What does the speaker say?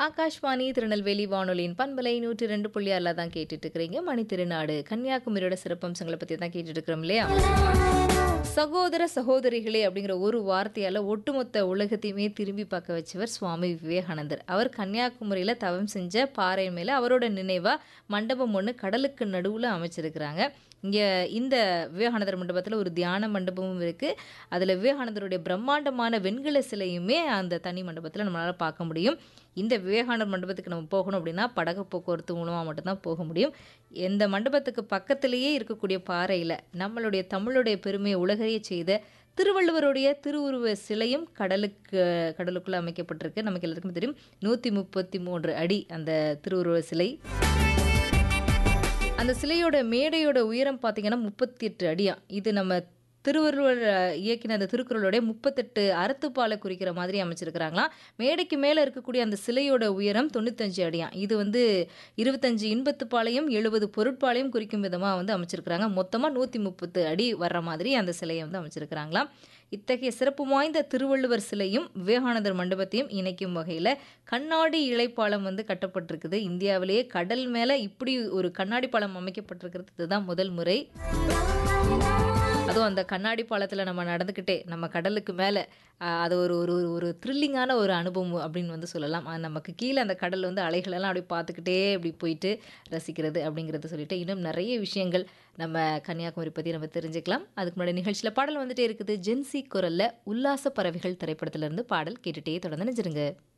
ஆகாஷ்வாணி திருநெல்வேலி வானொலியின் பண்பலை நூற்றி ரெண்டு புள்ளி ஆறில் தான் கேட்டுட்டு இருக்கிறீங்க மணி திருநாடு கன்னியாகுமரியோட சிறப்பம்சங்களை பற்றி தான் கேட்டுட்டு இருக்கிறோம் இல்லையா சகோதர சகோதரிகளே அப்படிங்கிற ஒரு வார்த்தையால் ஒட்டுமொத்த உலகத்தையுமே திரும்பி பார்க்க வச்சவர் சுவாமி விவேகானந்தர் அவர் கன்னியாகுமரியில் தவம் செஞ்ச பாறை மேலே அவரோட நினைவாக மண்டபம் ஒன்று கடலுக்கு நடுவில் அமைச்சிருக்கிறாங்க இங்கே இந்த விவேகானந்தர் மண்டபத்தில் ஒரு தியான மண்டபமும் இருக்குது அதில் விவேகானந்தருடைய பிரம்மாண்டமான வெண்கல சிலையுமே அந்த தனி மண்டபத்தில் நம்மளால் பார்க்க முடியும் இந்த விவேகானந்தர் மண்டபத்துக்கு நம்ம போகணும் அப்படின்னா படகு போக்குவரத்து மூலமாக மட்டும்தான் போக முடியும் எந்த மண்டபத்துக்கு பக்கத்திலேயே இருக்கக்கூடிய பாறையில் நம்மளுடைய தமிழுடைய பெருமையை உலகறிய செய்த திருவள்ளுவருடைய திருவுருவ சிலையும் கடலுக்கு கடலுக்குள்ளே அமைக்கப்பட்டிருக்கு நமக்கு எல்லாருக்குமே தெரியும் நூற்றி முப்பத்தி மூன்று அடி அந்த திருவுருவ சிலை அந்த சிலையோட மேடையோட உயரம் பார்த்தீங்கன்னா முப்பத்தி எட்டு அடியா இது நம்ம திருவள்ளுவர் அஹ், இயக்கின அந்த திருக்குறளுடைய முப்பத்தெட்டு அறத்துப்பாலை குறிக்கிற மாதிரி அமைச்சிருக்கிறாங்களாம் மேடைக்கு மேலே இருக்கக்கூடிய அந்த சிலையோட உயரம் தொண்ணூத்தஞ்சு அடியாம் இது வந்து இருபத்தஞ்சு இன்பத்துப்பாலையும் எழுபது பொருட்பாலையும் குறிக்கும் விதமாக வந்து அமைச்சிருக்கிறாங்க மொத்தமாக நூற்றி முப்பத்து அடி வர்ற மாதிரி அந்த சிலையை வந்து அமைச்சிருக்கிறாங்களாம் இத்தகைய சிறப்பு வாய்ந்த திருவள்ளுவர் சிலையும் விவேகானந்தர் மண்டபத்தையும் இணைக்கும் வகையில் கண்ணாடி இழைப்பாலம் வந்து கட்டப்பட்டிருக்குது இந்தியாவிலேயே கடல் மேலே இப்படி ஒரு கண்ணாடி பாலம் அமைக்கப்பட்டிருக்கிறது இதுதான் முதல் முறை அதுவும் அந்த கண்ணாடி பாலத்தில் நம்ம நடந்துக்கிட்டே நம்ம கடலுக்கு மேலே அது ஒரு ஒரு ஒரு- ஒரு த்ரில்லிங்கான ஒரு அனுபவம் அப்படின்னு வந்து சொல்லலாம் ஆஹ் நமக்கு கீழே அந்த கடல் வந்து அலைகளெல்லாம் அப்படியே பார்த்துக்கிட்டே இப்படி போயிட்டு ரசிக்கிறது அப்படிங்கிறத சொல்லிட்டு இன்னும் நிறைய விஷயங்கள் நம்ம கன்னியாகுமரி பற்றி நம்ம தெரிஞ்சுக்கலாம் அதுக்கு முன்னாடி நிகழ்ச்சியில் பாடல் வந்துட்டே இருக்குது ஜென்சி குரலில் உல்லாச பறவைகள் திரைப்படத்திலிருந்து பாடல் கேட்டுட்டே தொடர்ந்து நினைச்சிருங்க